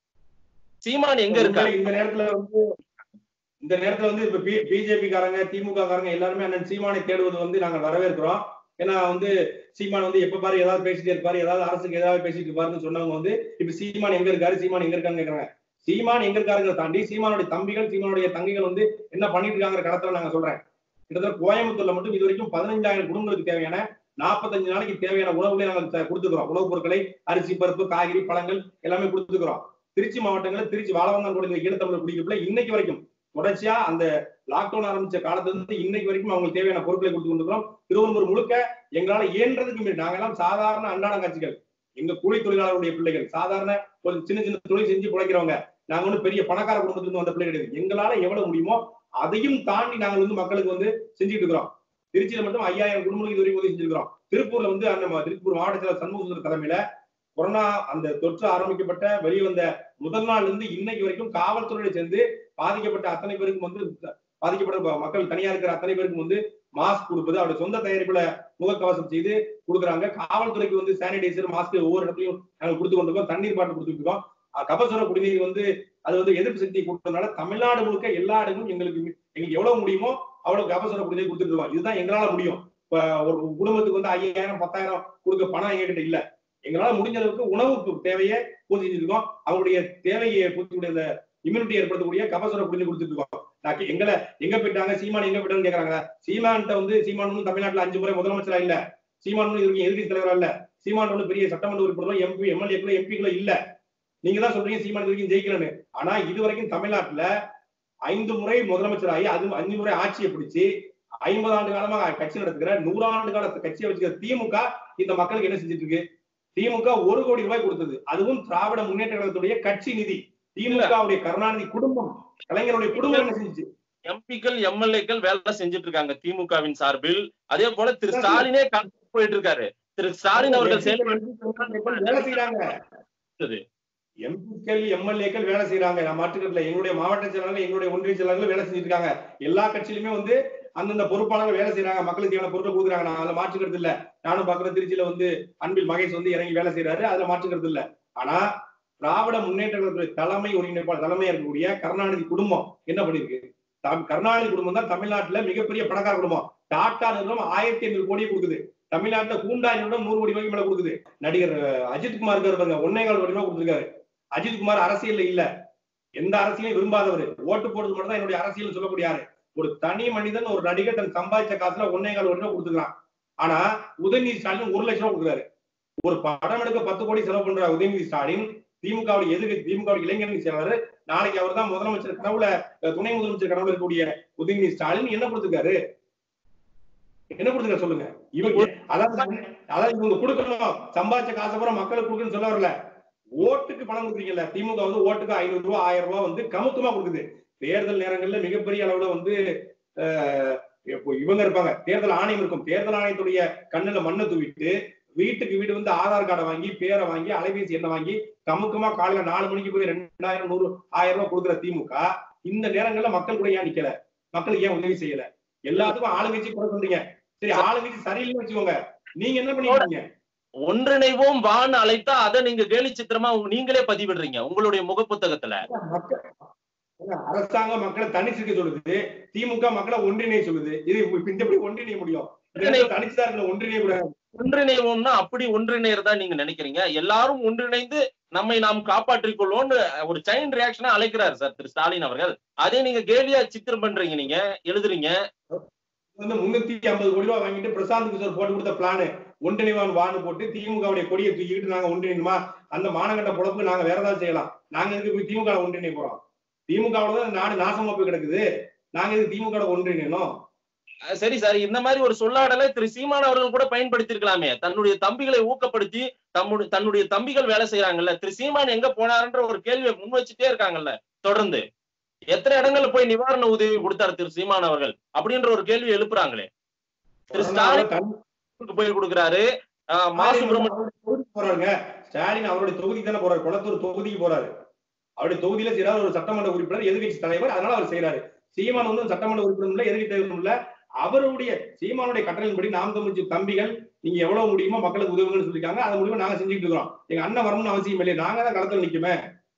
சீமான் எங்க இருக்காரு இந்த நேரத்துல வந்து இந்த நேரத்துல வந்து இப்ப பிஜேபி காரங்க திமுக காரங்க எல்லாருமே அண்ணன் சீமானை தேடுவது வந்து நாங்க வரவேற்கிறோம் ஏன்னா வந்து சீமான் வந்து எப்ப பாரு ஏதாவது பேசிட்டே இருப்பாரு ஏதாவது அரசுக்கு ஏதாவது பேசிட்டு இருப்பாருன்னு சொன்னவங்க வந்து இப்ப சீமான் எங்க இருக்காரு சீமான் எங்க இருக்கான்னு கேக்குறாங்க சீமான் எங்க இருக்காருங்கிறத தாண்டி சீமானுடைய தம்பிகள் சீமானுடைய தங்கைகள் வந்து என்ன பண்ணிட்டு இருக்காங்கிற கடத்துல நாங்க சொல்றேன் கிட்டத்தட்ட கோயம்புத்தூர்ல மட்டும் இது வரைக்கும் பதினஞ்சாயிரம் குடும்பங்களுக்கு தேவையான நாற்பத்தஞ்சு நாளைக்கு தேவையான உணவுகளை நாங்கள் த- கொடுத்துக்கிறோம் உணவுப் பொருட்களை அரிசி பருப்பு காய்கறி பழங்கள் எல்லாமே கொடுத்துக்கிறோம் திருச்சி மாவட்டங்கள்ல திருச்சி வாழவந்தான் கூட இந்த ஈழத்தமிழர் குடியிருப்புல இன்னைக்கு வரைக்கும் தொடர்ச்சியா அந்த லாக்டவுன் ஆரம்பிச்ச காலத்துல இருந்து இன்னைக்கு வரைக்கும் அவங்களுக்கு தேவையான பொருட்களை கொடுத்து கொண்டிருக்கிறோம் திருவள்ளூர் முழுக்க எங்களால இயன்றதுக்கு மீறி நாங்க எல்லாம் சாதாரண அன்றாட காட்சிகள் எங்க கூலி தொழிலாளருடைய பிள்ளைகள் சாதாரண ஒரு சின்ன சின்ன தொழில் செஞ்சு பிழைக்கிறவங்க நாங்க வந்து பெரிய பணக்கார குடும்பத்துல இருந்து வந்த பிள்ளைகள் கிடையாது எங்களால எவ்வளவு முடியுமோ அதையும் தாண்டி நாங்கள் வந்து மக்களுக்கு வந்து செஞ்சுட்டு இருக்கிறோம் திருச்சியில மட்டும் ஐயாயிரம் குடும்பங்களுக்கு இது வரைக்கும் உதவி செஞ்சிருக்கிறோம் திருப்பூர்ல வந்து அந்த ம- திருப்பூர் மாவட்ட செயலர் சண்முக சுந்தர் தலைமையில கொரோனா அந்த தொற்று ஆரம்பிக்கப்பட்ட வெளியே வந்த முதல் நாள்ல இருந்து இன்னைக்கு வரைக்கும் காவல்துறையோட சேர்ந்து பாதிக்கப்பட்ட அத்தனை பேருக்கும் வந்து பாதிக்கப்பட்ட ப- மக்கள் தனியா இருக்கிற அத்தனை பேருக்கும் வந்து மாஸ்க் கொடுப்பது அவருடைய சொந்த தயாரிப்புல முகக்கவசம் செய்து கொடுக்குறாங்க காவல்துறைக்கு வந்து சானிடைசர் மாஸ்க் ஒவ்வொரு இடத்துலயும் நாங்கள் கொடுத்து கொண்டிருக்கோம் தண்ணீர் பாட்டில் கொடுத்துட்டு இருக்கோம் அஹ் கபசுர குடிநீர் வந்து அது வந்து எதிர்ப்பு சக்தியை கொடுத்ததுனால தமிழ்நாடு முழுக்க எல்லா இடங்களும் எங்களுக்கு எங்களுக்கு எவ்வளவு முடியுமோ அவ்வளவு கபசுர குடிநீர் கொடுத்துட்டு இருக்கோம் இதுதான் எங்களால முடியும் இப்ப ஒரு குடும்பத்துக்கு வந்து ஐயாயிரம் பத்தாயிரம் கொடுக்க பணம் எங்ககிட்ட இல்ல எங்களால முடிஞ்ச அளவுக்கு உணவு தேவையை பூர்த்தி செஞ்சிருக்கோம் அவங்களுடைய தேவையை பூர்த்தி அந்த இம்யூனிட்டி ஏற்படுத்தக்கூடிய கபசுர குடிநீர் கொடுத்துட்டு இருக்கோம் நான் கே- எங்களை எங்க போயிட்டாங்க சீமான் எங்க போயிட்டாங்கன்னு கேக்குறாங்க சீமான்ட்ட வந்து சீமான் ஒண்ணும் தமிழ்நாட்டுல அஞ்சு முறை முதலமைச்சரா இல்ல சீமான் ஒண்ணும் இதுக்கு எதிர்க்கட்சி தலைவரா இல்ல சீமான் ஒண்ணு பெரிய சட்டமன்ற உறுப்பினரோ எம்பி எம்எல்ஏக்களோ எம்பிகளோ இல்ல நீங்க தான் சொல்றீங்க சீமான் இது வரைக்கும் ஜெயிக்கலன்னு ஆனா இது வரைக்கும் தமிழ்நாட்டுல ஐந்து முறை முதலமைச்சராகி அது அஞ்சு முறை ஆட்சியை பிடிச்சு ஐம்பது ஆண்டு காலமா கட்சி நடத்துகிற நூறாண்டு கால கட்சியை வச்சுக்கிற திமுக இந்த மக்களுக்கு என்ன செஞ்சுட்டு இருக்கு திமுக ஒரு கோடி ரூபாய் கொடுத்தது அதுவும் திராவிட முன்னேற்ற கழகத்துடைய கட்சி நிதி திமுகவுடைய கருணாநிதி குடும்பம் கலைஞருடைய குடும்பம் என்ன செஞ்சுச்சு எம்பிக்கள் எம்எல்ஏக்கள் வேலை செஞ்சுட்டு இருக்காங்க திமுகவின் சார்பில் அதே போல திரு ஸ்டாலினே களத்துக்கு போயிட்டு இருக்காரு திரு ஸ்டாலின் அவர்கள் செயல்படுத்த வேலை செய்யறாங்க எம்பிக்கள் எம்எல்ஏக்கள் வேலை செய்யறாங்க நான் மாற்றுக்கல எங்களுடைய மாவட்ட செயலாளர்கள் எங்களுடைய ஒன்றிய செயலாளர்கள் வேலை செஞ்சுட்டு இருக்காங்க எல்லா கட்சியிலுமே வந்து அந்தந்த பொறுப்பாளர்கள் வேலை செய்யறாங்க மக்களுக்கு தேவையான பொருட்கள் கொடுக்குறாங்க நான் அதுல மாற்றுக்கிறது இல்ல நானும் பாக்குற திருச்சியில வந்து அன்பில் மகேஷ் வந்து இறங்கி வேலை செய்யறாரு அதுல மாற்றுக்கிறது இல்ல ஆனா திராவிட முன்னேற்ற கழகத்துடைய தலைமை ஒருங்கிணைப்பாளர் தலைமையா இருக்கக்கூடிய கருணாநிதி குடும்பம் என்ன பண்ணிருக்கு தம்- கருணாநிதி குடும்பம் தான் தமிழ்நாட்டுல மிகப்பெரிய பணக்கார குடும்பம் டாடா நிறுவனம் ஆயிரத்தி ஐநூறு கோடியை கொடுக்குது தமிழ்நாட்டுல கூண்டா நிறுவனம் நூறு கோடி ரூபாய்க்கு மேல கொடுக்குது நடிகர் அஹ், அஜித் குமார் இருக்காரு பாருங்க ஒன்னே கால் கோடி ரூபாய் கொடுத்துருக்காரு அஜித் குமார் அரசியல்ல இல்ல எந்த அரசியலையும் விரும்பாதவர் ஓட்டு போடுறது மட்டும் தான் என்னுடைய அரசியல் சொல்லக்கூடிய ஆளு ஒரு தனி மனிதன் ஒரு நடிகர் தன் சம்பாதிச்ச காசுல ஒன்னே கால் கோடி ரூபாய் கொடுத்துக்கலாம் ஆனா உதயநிதி ஸ்டாலின் ஒரு லட்சம் ரூபாய் கொடுக்குறாரு ஒரு படம் எடுக்க பத்து கோடி செலவு பண்ற உதயநிதி ஸ்டாலின் திமுகவுடைய எதிர்க்கு திமுகவுடைய இளைஞரணி செயலாளர் நாளைக்கு அவர் தான் முதலமைச்சர் கனவுல அஹ், துணை முதலமைச்சர் கனவுல இருக்கக்கூடிய உதயநிதி ஸ்டாலின் என்ன கொடுத்துருக்காரு என்ன கொடுத்துருக்காரு சொல்லுங்க இவங்க அதாவது அதாவது இவங்க கொடுக்கணும் சம்பாதிச்ச காசை பூரா மக்களுக்கு கொடுக்கணும்னு சொல்ல வரல ஓட்டுக்கு பணம் கொடுக்குறீங்கல்ல திமுக வந்து ஓட்டுக்கு ஐநூறு ரூபாய் ஆயிரம் ரூபாய் வந்து கமுக்கமா கொடுக்குது தேர்தல் நேரங்கள்ல மிகப்பெரிய அளவுல வந்து அஹ், இப்போ இவங்க இருப்பாங்க தேர்தல் ஆணையம் இருக்கும் தேர்தல் ஆணையத்துடைய கண்ணுல மண்ணை தூவிட்டு வீட்டுக்கு வீடு வந்து ஆதார் கார்டை வாங்கி பேரை வாங்கி அலைபேசி எண்ணை வாங்கி கமுக்கமா காலையில நாலு மணிக்கு போய் ரெண்டாயிரம் நூறு ஆயிரம் ரூபாய் கொடுக்குற திமுக இந்த நேரங்கள்ல மக்கள் கூட ஏன் நிக்கல மக்களுக்கு ஏன் உதவி செய்யல எல்லாத்துக்கும் ஆளுங்கட்சி குறை சொல்றீங்க சரி ஆளுங்கட்சி சரியில்லைன்னு வச்சுக்கோங்க நீங்க என்ன பண்ணிருக்கீங்க ஒன்றிணைவோம் வான்னு அழைத்தா அதை நீங்க கேலி சித்திரமா உங்க- நீங்களே பதிவிடுறீங்க உங்களுடைய முகப்புத்தகத்துல மக்கள் ஏங்க, அரசாங்கம் மக்களை தனிச்சிருக்க சொல்லுது திமுக மக்களை ஒன்றிணைய சொல்லுது இது இப்ப இந்த எப்படி ஒன்றிணைய முடியும் தனிச்சுதான் இருக்கணும் ஒன்றிணைய கூடாது ஒன்றிணைவோம்னா அப்படி ஒன்றிணையறதா நீங்க நினைக்கிறீங்க எல்லாரும் ஒன்றிணைந்து நம்மை நாம் காப்பாற்றிக் கொள்வோம்னு ஒரு செயின் ரியாக்ஷனா அழைக்கிறாரு சார் திரு ஸ்டாலின் அவர்கள் அதே நீங்க கேலியா சித்திரம் பண்றீங்க நீங்க எழுதுறீங்க வந்து முன்னூத்தி ஐம்பது கோடி ரூபாய் வாங்கிட்டு பிரசாந்த் கிஷோர் போட்டு கொடுத்த பிளான் ஒன்றிணைவான் வான்னு போட்டு திமுகவுடைய கொடியை தூக்கிட்டு நாங்க ஒன்றிணைமா அந்த மானகண்ட பொழப்புக்கு நாங்க வேற ஏதாவது செய்யலாம் நாங்க எதுக்கு போய் திமுக ல ஒன்றிணைய போறோம் திமுகவோட தான் நாடு நாசமா போய் கிடக்குது நாங்க எதுக்கு திமுக ல ஒன்றிணையணும் அஹ் சரி சார் இந்த மாதிரி ஒரு சொல்லாடலை திரு சீமான் அவர்கள் கூட பயன்படுத்தி இருக்கலாமே தன்னுடைய தம்பிகளை ஊக்கப்படுத்தி தம்முடைய தன்னுடைய தம்பிகள் வேலை செய்யறாங்கல்ல திரு சீமான் எங்க போனாருன்ற ஒரு கேள்வியை முன் வச்சுட்டே இருக்காங்கல்ல தொடர்ந்து எத்தனை இடங்கள்ல போய் நிவாரண உதவி கொடுத்தாரு திரு சீமான் அவர்கள் அப்படின்ற ஒரு கேள்வி எழுப்புறாங்களே திரு ஸ்டாலின் தன் போய் கொடுக்குறாரு அஹ் மா சுப்பிரமணியம் அவருடைய தொகுதிக்கு போறாருங்க ஸ்டாலின் அவருடைய தொகுதிக்கு தானே போறாரு குளத்தூர் தொகுதிக்கு போறாரு அவருடைய தொகுதியில செய்யறாரு ஒரு சட்டமன்ற உறுப்பினர் எதிர்கட்சி தலைவர் அதனால அவர் செய்யறாரு சீமான் வந்து சட்டமன்ற உறுப்பினர் இல்ல எதிர்கட்சி தலைவர் இல்ல அவருடைய சீமானுடைய கட்டளையின்படி நாம் தமிழ்ச்சி தம்பிகள் நீங்க எவ்வளவு முடியுமோ மக்களுக்கு உதவுங்கன்னு சொல்லிருக்காங்க அது மூலியமா நாங்க செஞ்சுட்டு இருக்கிறோம் எங்க அண்ணன் வரணும்னு அவசியம் இல்லையே நாங்க தான் களத்துல நிக்குமே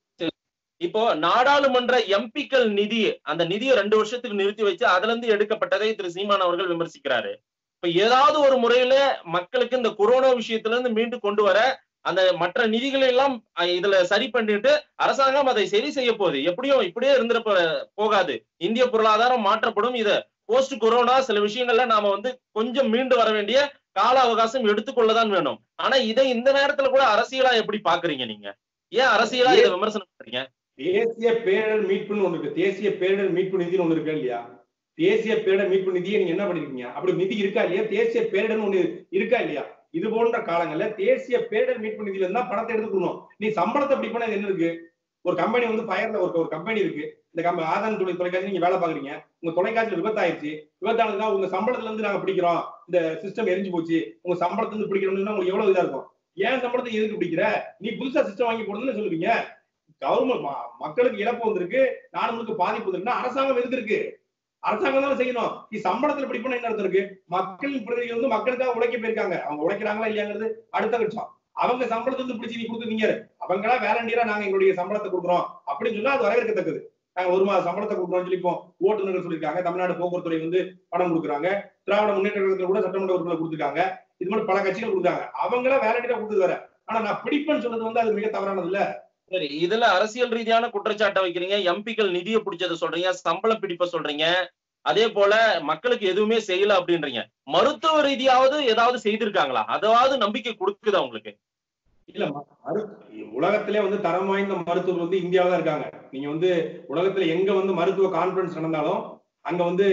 இப்போ நாடாளுமன்ற எம்பிக்கள் நிதி அந்த நிதியை ரெண்டு வருஷத்துக்கு நிறுத்தி வச்சு அதுல இருந்து எடுக்கப்பட்டதை திரு சீமான் அவர்கள் விமர்சிக்கிறாரு இப்ப ஏதாவது ஒரு முறையில மக்களுக்கு இந்த கொரோனா விஷயத்துல இருந்து மீண்டு கொண்டு வர அந்த மற்ற நிதிகளை எல்லாம் அஹ், இதுல சரி பண்ணிட்டு அரசாங்கம் அதை சரி செய்ய போகுது எப்படியும் இப்படியே இருந்துட போ- போகாது இந்திய பொருளாதாரம் மாற்றப்படும் இத போஸ்ட் கொரோனா சில விஷயங்கள்ல நாம வந்து கொஞ்சம் மீண்டு வர வேண்டிய கால அவகாசம் எடுத்துக்கொள்ளதான் வேணும் ஆனா இதை இந்த நேரத்துல கூட அரசியலா எப்படி பாக்குறீங்க நீங்க ஏன் அரசியலா இதை விமர்சனம் பண்றீங்க தேசிய பேரிடர் மீட்புன்னு ஒண்ணு இருக்கு தேசிய பேரிடர் மீட்பு நிதின்னு ஒண்ணு இருக்கு இல்லையா தேசிய பேரிடர் மீட்பு நிதியை நீங்க என்ன பண்ணிருக்கீங்க அப்படி நிதி இருக்கா இல்லையா தேசிய பேரிடர்னு ஒண்ணு இருக்கா இல்லையா இது போன்ற காலங்கள்ல தேசிய பேரிடர் மீட்பு நிதியில இருந்தா பணத்தை எடுத்துக்கணும் நீ சம்பளத்தை அப்படி பண்ண என்ன இருக்கு ஒரு கம்பெனி வந்து ஃபயர்ல ஒரு ஒரு கம்பெனி இருக்கு இந்த கம்பெனி ஆதாரம் தொலை தொலைக்காட்சி நீங்க வேலை பாக்குறீங்க உங்க தொலைக்காட்சியில் விபத்தாயிருச்சு விபத்தானதுனா உங்க சம்பளத்துல இருந்து நாங்க பிடிக்கிறோம் இந்த சிஸ்டம் எரிஞ்சு போச்சு உங்க சம்பளத்துல இருந்து பிடிக்கிறோம்னா உங்களுக்கு எவ்வளவு இதா இருக்கும் ஏன் சம்பளத்தை எதுக்கு பிடிக்கிற நீ புதுசா சிஸ்டம் வாங்கி போடுறதுன்னு சொல்லுவீங்க கவர்மெண்ட் மக்களுக்கு இழப்பு வந்திருக்கு நாடுகளுக்கு பாதிப்பு வந்திருக்குன்னா அரசாங்கம் எதுக்கு இருக்கு அரசாங்கம் தான் செய்யணும் நீ சம்பளத்துல இப்படி பண்ண என்ன அர்த்தம் இருக்கு மக்கள் பிரதிநிதிகள் வந்து மக்களுக்காக உழைக்க போயிருக்காங்க அவங்க உழைக்கிறாங்களா இல்லையாங்கிறது அடுத்த கட்சம் அவங்க சம்பளத்தை வந்து பிடிச்சி நீ கொடுக்குறீங்க அவங்களா வேலண்டியரா நாங்க எங்களுடைய சம்பளத்தை கொடுக்குறோம் அப்படின்னு சொன்னா அது வரவேற்கத்தக்கது நாங்க ஒரு மாத சம்பளத்தை கொடுக்குறோம் சொல்லி இப்போ ஓட்டுநர்கள் சொல்லியிருக்காங்க தமிழ்நாடு போக்குவரத்து துறை வந்து பணம் கொடுக்குறாங்க திராவிட முன்னேற்ற கழகத்துல கூட சட்டமன்ற உறுப்பினர் கொடுத்துருக்காங்க இது மாதிரி பல கட்சிகள் கொடுத்தாங்க அவங்களா வேலண்டியரா கொடுத்தது வேற ஆனா நான் பிடிப்பேன்னு சொன்னது வந்து அது மிக தவறானது இல்ல சரி இதுல அரசியல் ரீதியான குற்றச்சாட்டை வைக்கிறீங்க எம்பிக்கள் நிதியை பிடிச்சதை சொல்றீங்க சம்பளம் பிடிப்ப சொல்றீங்க அதே போல மக்களுக்கு எதுவுமே செய்யல அப்படின்றீங்க மருத்துவ ரீதியாவது ஏதாவது செய்திருக்காங்களா அதாவது நம்பிக்கை கொடுக்குதா உங்களுக்கு இல்ல ம- மரு- உலகத்திலே வந்து தரம் வாய்ந்த மருத்துவர்கள் வந்து இந்தியாவில தான் இருக்காங்க நீங்க வந்து உலகத்துல எங்க வந்து மருத்துவ கான்பரன்ஸ் நடந்தாலும் அங்க வந்து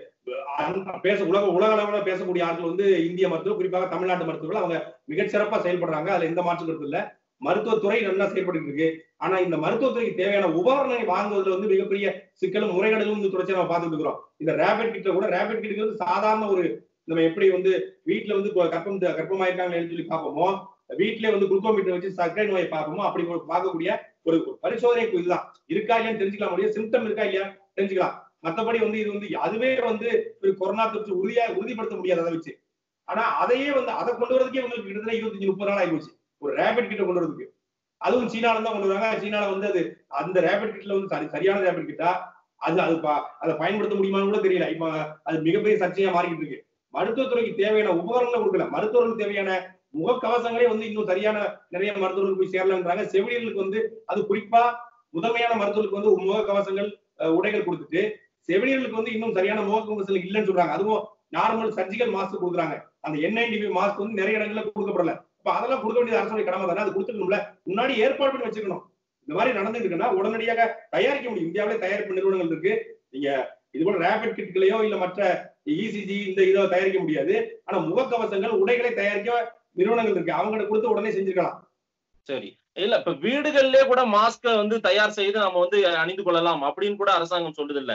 அந்த பேச உலக உலக அளவுல பேசக்கூடிய ஆட்கள் வந்து இந்திய மருத்துவம் குறிப்பாக தமிழ்நாட்டு மருத்துவர்கள் அவங்க மிகச்சிறப்பா செயல்படுறாங்க அதுல எந்த மாற்று கருத்து இல்ல மருத்துவத்துறை நல்லா செயல்பட்டு இருக்கு ஆனா இந்த மருத்துவத்துறைக்கு தேவையான உபகரணங்களை வாங்குவதுல வந்து மிகப்பெரிய சிக்கலும் முறைகேடுகளும் வந்து தொடர்ச்சியா நம்ம பார்த்துட்டு இருக்கிறோம் இந்த ரேபிட் கிட்ட கூட ரேபிட் கிட்ட வந்து சாதாரண ஒரு நம்ம எப்படி வந்து வீட்டுல வந்து கர்ப்பம் கர்ப்பமாயிருக்காங்கன்னு சொல்லி பார்ப்போமோ வீட்டிலே வந்து குளுக்கோமீட்டர் வச்சு சர்க்கரை நோயை பார்ப்போமோ அப்படி ஒரு பார்க்கக்கூடிய ஒரு பரிசோதனை இதுதான் இருக்கா இல்லையான்னு தெரிஞ்சுக்கலாம் முடியும் சிம்டம் இருக்கா இல்லையா தெரிஞ்சுக்கலாம் மத்தபடி வந்து இது வந்து அதுவே வந்து ஒரு கொரோனா தொற்று உறுதியா உறுதிப்படுத்த முடியாது அதை வச்சு ஆனா அதையே வந்து அதை கொண்டு வரதுக்கே உங்களுக்கு கிட்டத்தட்ட இருபத்தஞ்சு முப்பது நாள் ஆகி போச்சு ஒரு ரேபிட் கிட்ட கொண்டு வரதுக்கு அதுவும் சீனால தான் கொண்டு வராங்க சீனால வந்து அது அந்த ரேபிட் கிட்ல வந்து சரி சரியான ரேபிட் கிட்டா அது அது ப- அதை பயன்படுத்த முடியுமான்னு கூட தெரியல இப்ப அது மிகப்பெரிய சர்ச்சையா மாறிக்கிட்டு இருக்கு மருத்துவத்துறைக்கு தேவையான உபகரணங்களை கொடுக்கல மருத்துவர்களுக்கு தேவையான முகக்கவசங்களே வந்து இன்னும் சரியான நிறைய மருத்துவர்கள் போய் சேரலன்றாங்க செவிலியர்களுக்கு வந்து அது குறிப்பா முதன்மையான மருத்துவர்களுக்கு வந்து முகக்கவசங்கள் அஹ், உடைகள் கொடுத்துட்டு செவிலியர்களுக்கு வந்து இன்னும் சரியான முகக்கவசங்கள் இல்லைன்னு சொல்றாங்க அதுவும் நார்மல் சர்ஜிக்கல் மாஸ்க் கொடுக்குறாங்க அந்த என் நைன்டி மாஸ்க் வந்து நிறைய இடங்கள்ல கொடுக்கப்படல இப்ப அதெல்லாம் கொடுக்க வேண்டியது அரசுடைய கடமை தானே அது கொடுத்துக்கணும்ல முன்னாடி ஏற்பாடு பண்ணி வச்சுக்கணும் இந்த மாதிரி நடந்துட்டு இருக்குன்னா உடனடியாக தயாரிக்க முடியும் இந்தியாவிலே தயாரிப்பு நிறுவனங்கள் இருக்கு நீங்க இது போல ரேபிட் கிட்களையோ இல்ல மற்ற இசிஜி இந்த இதை தயாரிக்க முடியாது ஆனா முகக்கவசங்கள் உடைகளை தயாரிக்க நிறுவனங்கள் இருக்கு அவங்ககிட்ட கொடுத்து உடனே செஞ்சிருக்கலாம் சரி இல்ல இப்ப வீடுகள்லயே கூட மாஸ்க வந்து தயார் செய்து நம்ம வந்து அணிந்து கொள்ளலாம் அப்படின்னு கூட அரசாங்கம் சொல்லுது இல்ல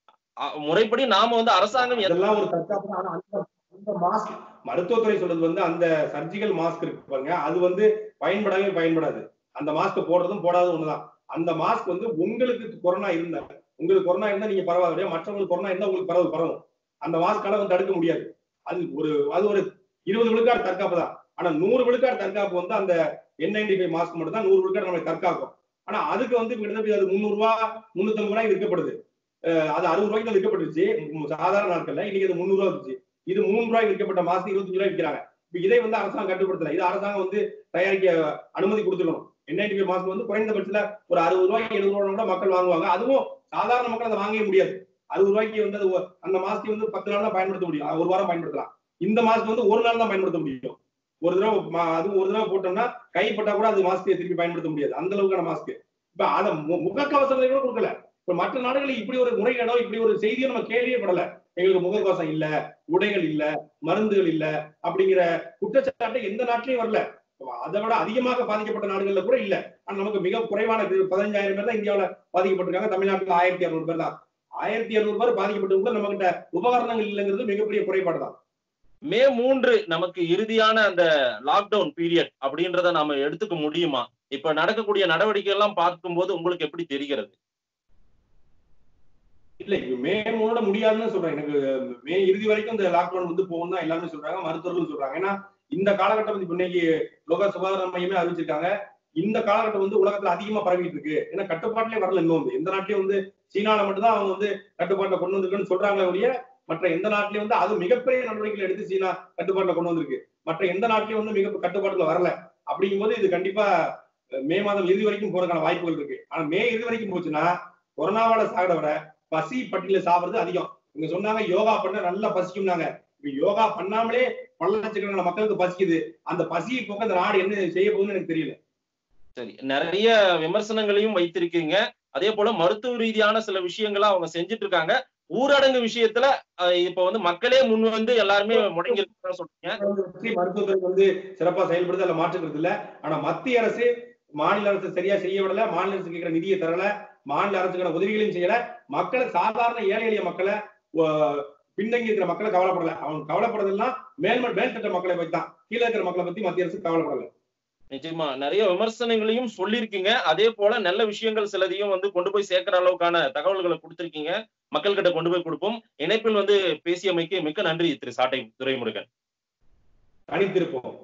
அ- முறைப்படி நாம வந்து அரசாங்கம் எந்த- அதெல்லாம் ஒரு தற்காப்பு தான். ஆனா அந்த அந்த மாஸ்க் மருத்துவத்துறை சொல்றது வந்து அந்த சர்ஜிக்கல் மாஸ்க் இருக்கு பாருங்க அது வந்து பயன்படவே பயன்படாது அந்த மாஸ்க் போடுறதும் போடாததும் ஒண்ணுதான் அந்த மாஸ்க் வந்து உங்களுக்கு கொரோனா இருந்தா உங்களுக்கு கொரோனா இருந்தா நீங்க பரவாயில்லையா மற்றவங்களுக்கு கொரோனா இருந்தா உங்களுக்கு பரவு பரவும் அந்த மாஸ்கால வந்து தடுக்க முடியாது அது ஒரு அது ஒரு இருபது விழுக்காடு தற்காப்பு தான் ஆனா நூறு விழுக்காடு தற்காப்பு வந்து அந்த என் நைன்டி ஃபைவ் மாஸ்க் மட்டும் தான் நூறு விழுக்காடு நம்மளை தற்காக்கும் ஆனா அதுக்கு வந்து கிட்டத்தட்ட அது முந்நூறு ரூபா முன்னூத்தி ரூபாய் விற்கப்படுது அஹ் அது அறுபது ரூபாய்க்கு தான் விற்கப்பட்டுச்சு ம், சாதாரண நாட்கள்ல இன்னைக்கு அது முந்நூறு ரூபாய் இருந்துச்சு இது மூணு ரூபாய் விற்கப்பட்ட மாசம் இருபத்தஞ்சு ரூபாய் விற்கிறாங்க இப்ப இதை வந்து அரசாங்கம் கட்டுப்படுத்தல இது அரசாங்கம் வந்து தயாரிக்க அனுமதி கொடுத்துக்கணும் என்ஐடி ஃபைவ் மாஸ்க் வந்து குறைந்தபட்சத்துல ஒரு அறுபது ரூபாய் எழுபது ரூபாய் கூட மக்கள் வாங்குவாங்க அதுவும் சாதாரண மக்கள் அதை வாங்கவே முடியாது அறுபது ரூபாய்க்கு வந்து அது ஒ- அந்த மாஸ்க் வந்து பத்து நாள் தான் பயன்படுத்த முடியும் அது ஒரு வாரம் பயன்படுத்தலாம் இந்த மாஸ்க் வந்து ஒரு நாள் தான் பயன்படுத்த முடியும் ஒரு தடவை ம- அது ஒரு தடவை போட்டோம்னா கைப்பட்டா கூட அது மாஸ்க் திருப்பி பயன்படுத்த முடியாது அந்த அளவுக்கான மாஸ்க் இப்ப அதை மு- முகக்கவசங்களை கூட கொடுக்கல இப்ப மற்ற நாடுகளில் இப்படி ஒரு முறைகேடோ இப்படி ஒரு செய்தியோ நம்ம கேள்வியே படல எங்களுக்கு முகக்கவசம் இல்ல உடைகள் இல்ல மருந்துகள் இல்ல அப்படிங்கிற குற்றச்சாட்டு எந்த நாட்டிலையும் வரல அதை விட அதிகமாக பாதிக்கப்பட்ட நாடுகள்ல கூட இல்ல ஆனா நமக்கு மிக குறைவான இது பதினஞ்சாயிரம் பேர் தான் இந்தியாவுல பாதிக்கப்பட்டிருக்காங்க தமிழ்நாட்டுல ஆயிரத்தி இருநூறு பேர் தான் ஆயிரத்தி இருநூறு பேர் பாதிக்கப்பட்டவங்க கூட நம்ம கிட்ட உபகரணங்கள் இல்லைங்கிறது மிகப்பெரிய குறைபாடு தான் மே மூன்று நமக்கு இறுதியான அந்த லாக்டவுன் பீரியட் அப்படின்றத நாம எடுத்துக்க முடியுமா இப்ப நடக்கக்கூடிய நடவடிக்கை எல்லாம் பார்க்கும்போது உங்களுக்கு எப்படி தெரிகிறது இல்ல இது மே மூட முடியாதுன்னு சொல்றேன் எனக்கு மே இறுதி வரைக்கும் இந்த லாக்டவுன் வந்து போகும் தான் எல்லாருமே சொல்றாங்க மருத்துவர்களும் சொல்றாங்க ஏன்னா இந்த காலகட்டம் வந்து இப்ப இன்னைக்கு உலக சுகாதார மையமே அறிவிச்சிருக்காங்க இந்த காலகட்டம் வந்து உலகத்துல அதிகமா பரவிட்டு இருக்கு ஏன்னா கட்டுப்பாட்டிலே வரல இன்னும் வந்து எந்த நாட்டிலயும் வந்து சீனால மட்டும்தான் அவங்க வந்து கட்டுப்பாட்டுல கொண்டு வந்திருக்குன்னு சொல்றாங்களே ஒழிய மற்ற எந்த நாட்டிலயும் வந்து அது மிகப்பெரிய நடவடிக்கைகள் எடுத்து சீனா கட்டுப்பாட்டுல கொண்டு வந்திருக்கு மற்ற எந்த நாட்டிலயும் வந்து மிக கட்டுப்பாட்டுல வரல அப்படிங்கும்போது இது கண்டிப்பா அஹ், மே மாதம் இறுதி வரைக்கும் போறதுக்கான வாய்ப்புகள் இருக்கு ஆனா மே இறுதி வரைக்கும் போச்சுன்னா கொரோனாவால சாகிறத விட பசி பட்டியல சாப்பிடுறது அதிகம் இவங்க சொன்னாங்க யோகா பண்ண நல்லா பசிக்கும்னாங்க இப்ப யோகா பண்ணாமலே பல லட்சக்கணக்கான மக்களுக்கு பசிக்குது அந்த பசியை போக்க இந்த நாடு என்ன செய்ய போகுதுன்னு எனக்கு தெரியல சரி நிறைய விமர்சனங்களையும் வைத்திருக்கீங்க அதே போல மருத்துவ ரீதியான சில விஷயங்களை அவங்க செஞ்சுட்டு இருக்காங்க ஊரடங்கு விஷயத்துல அஹ், இப்ப வந்து மக்களே முன் வந்து எல்லாருமே முடங்கி இருக்கிறதா சொல்றீங்க பற்றி மருத்துவத்துறை வந்து சிறப்பா செயல்படுது அதுல மாற்றுக்கிறது இல்ல ஆனா மத்திய அரசு மாநில அரசு சரியா செய்ய விடல மாநில அரசு கேட்கிற நிதியை தரல மாநில அரசுக்கான உதவிகளையும் செய்யல மக்களை சாதாரண ஏழை எளிய மக்களை அஹ், பின்தங்கி இருக்கிற மக்களை கவலைப்படல அவங்க கவலைப்படுறதெல்லாம் மேல்ம மேல்தட்ட மக்களை பத்தி தான் கீழே இருக்கிற மக்களை பத்தி மத்திய அரசு கவலைப்படல நிச்சயமா நிறைய விமர்சனங்களையும் சொல்லியிருக்கீங்க அதே போல நல்ல விஷயங்கள் சிலதையும் வந்து கொண்டு போய் சேர்க்கிற அளவுக்கான தகவல்களை கொடுத்திருக்கீங்க மக்கள்கிட்ட கொண்டு போய் கொடுப்போம் இணைப்பில் வந்து பேசியமைக்கு மிக்க நன்றி திரு சாட்டை துரைமுருகன் தனித்திருப்போம்